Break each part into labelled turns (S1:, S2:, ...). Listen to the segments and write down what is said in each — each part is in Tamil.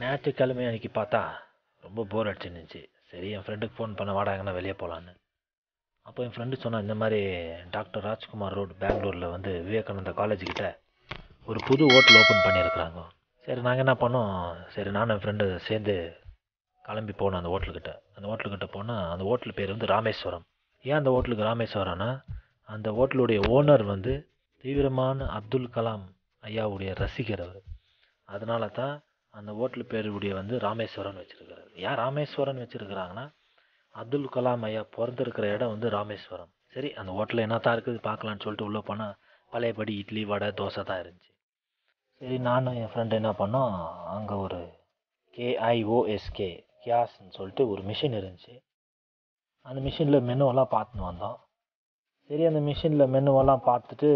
S1: ஞாயிற்றுக்கிழமை அன்னைக்கு பார்த்தா ரொம்ப போர் அடிச்சுருந்துச்சு சரி என் ஃப்ரெண்டுக்கு ஃபோன் பண்ண வாடா எங்கன்னா வெளியே போகலான்னு அப்போ என் ஃப்ரெண்டு சொன்னான் இந்த மாதிரி டாக்டர் ராஜ்குமார் ரோடு பெங்களூரில் வந்து விவேகானந்தா காலேஜ் கிட்ட ஒரு புது ஹோட்டல் ஓப்பன் பண்ணியிருக்கிறாங்க சரி நாங்கள் என்ன பண்ணோம் சரி நானும் என் ஃப்ரெண்டு சேர்ந்து கிளம்பி போனோம் அந்த ஹோட்டலுக்கிட்ட அந்த ஹோட்டலுக்கிட்ட போனால் அந்த ஹோட்டல் பேர் வந்து ராமேஸ்வரம் ஏன் அந்த ஹோட்டலுக்கு ராமேஸ்வரம்னா அந்த ஹோட்டலுடைய ஓனர் வந்து தீவிரமான அப்துல் கலாம் ஐயாவுடைய ரசிகர் அவர் அதனால தான் அந்த ஹோட்டல் பேருடைய வந்து ராமேஸ்வரன் வச்சுருக்காரு ஏன் ராமேஸ்வரன் வச்சுருக்கிறாங்கன்னா அப்துல் கலாம் ஐயா பிறந்திருக்கிற இடம் வந்து ராமேஸ்வரம் சரி அந்த ஹோட்டலில் என்ன தான் இருக்குது பார்க்கலான்னு சொல்லிட்டு உள்ளே போனால் பழையபடி இட்லி வடை தோசை தான் இருந்துச்சு சரி நானும் என் ஃப்ரெண்டு என்ன பண்ணோம் அங்கே ஒரு கேஐஓஎஸ்கே கியாஸ்ன்னு சொல்லிட்டு ஒரு மிஷின் இருந்துச்சு அந்த மிஷினில் மெனுவெல்லாம் பார்த்துன்னு வந்தோம் சரி அந்த மிஷினில் மெனுவெல்லாம் பார்த்துட்டு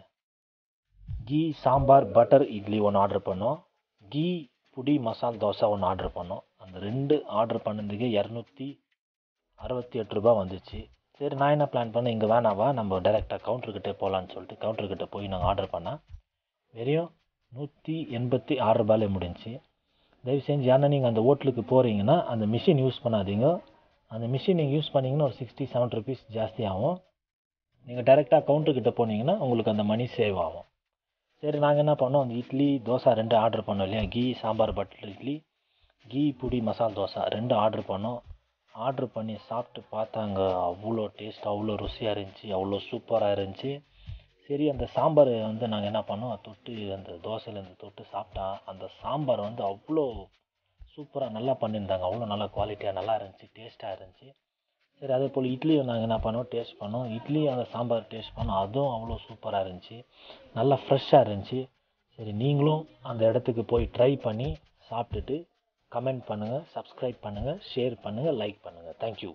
S1: கீ சாம்பார் பட்டர் இட்லி ஒன்று ஆர்டர் பண்ணோம் கீ புடி மசால் தோசை ஒன்று ஆர்டர் பண்ணோம் அந்த ரெண்டு ஆர்டர் பண்ணதுக்கே இரநூத்தி அறுபத்தி எட்டு ரூபா வந்துச்சு சரி நான் என்ன பிளான் பண்ணேன் இங்கே வேணாவா நம்ம டேரெக்டாக கவுண்டர்கிட்ட போகலான்னு சொல்லிட்டு கவுண்டர்கிட்ட போய் நாங்கள் ஆர்டர் பண்ணால் வெறும் நூற்றி எண்பத்தி ஆறு ரூபாயிலே முடிஞ்சுச்சு தயவு செஞ்சு ஏன்னா நீங்கள் அந்த ஹோட்டலுக்கு போகிறீங்கன்னா அந்த மிஷின் யூஸ் பண்ணாதீங்க அந்த மிஷின் நீங்கள் யூஸ் பண்ணீங்கன்னா ஒரு சிக்ஸ்டி செவன் ருபீஸ் ஜாஸ்தி ஆகும் நீங்கள் டேரெக்டாக கவுண்டர்கிட்ட போனீங்கன்னா உங்களுக்கு அந்த மணி சேவ் ஆகும் சரி நாங்கள் என்ன பண்ணோம் அந்த இட்லி தோசை ரெண்டு ஆர்டர் பண்ணோம் இல்லையா கீ சாம்பார் பட்டர் இட்லி கீ புடி மசால் தோசை ரெண்டு ஆர்டர் பண்ணோம் ஆர்டர் பண்ணி சாப்பிட்டு பார்த்தாங்க அவ்வளோ டேஸ்ட் அவ்வளோ ருசியாக இருந்துச்சு அவ்வளோ சூப்பராக இருந்துச்சு சரி அந்த சாம்பார் வந்து நாங்கள் என்ன பண்ணோம் தொட்டு அந்த தோசையிலேருந்து தொட்டு சாப்பிட்டா அந்த சாம்பார் வந்து அவ்வளோ சூப்பராக நல்லா பண்ணியிருந்தாங்க அவ்வளோ நல்லா குவாலிட்டியாக நல்லா இருந்துச்சு டேஸ்ட்டாக இருந்துச்சு சரி அதே போல் இட்லியும் நாங்கள் என்ன பண்ணோம் டேஸ்ட் பண்ணோம் இட்லி அந்த சாம்பார் டேஸ்ட் பண்ணோம் அதுவும் அவ்வளோ சூப்பராக இருந்துச்சு நல்லா ஃப்ரெஷ்ஷாக இருந்துச்சு சரி நீங்களும் அந்த இடத்துக்கு போய் ட்ரை பண்ணி சாப்பிட்டுட்டு கமெண்ட் பண்ணுங்கள் சப்ஸ்கிரைப் பண்ணுங்கள் ஷேர் பண்ணுங்கள் லைக் பண்ணுங்கள் தேங்க்யூ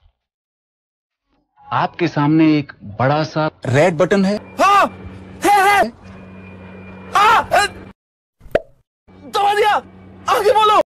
S2: आपके सामने एक बड़ा सा
S3: रेड बटन है
S4: हाँ है है हाँ दबा दिया आगे बोलो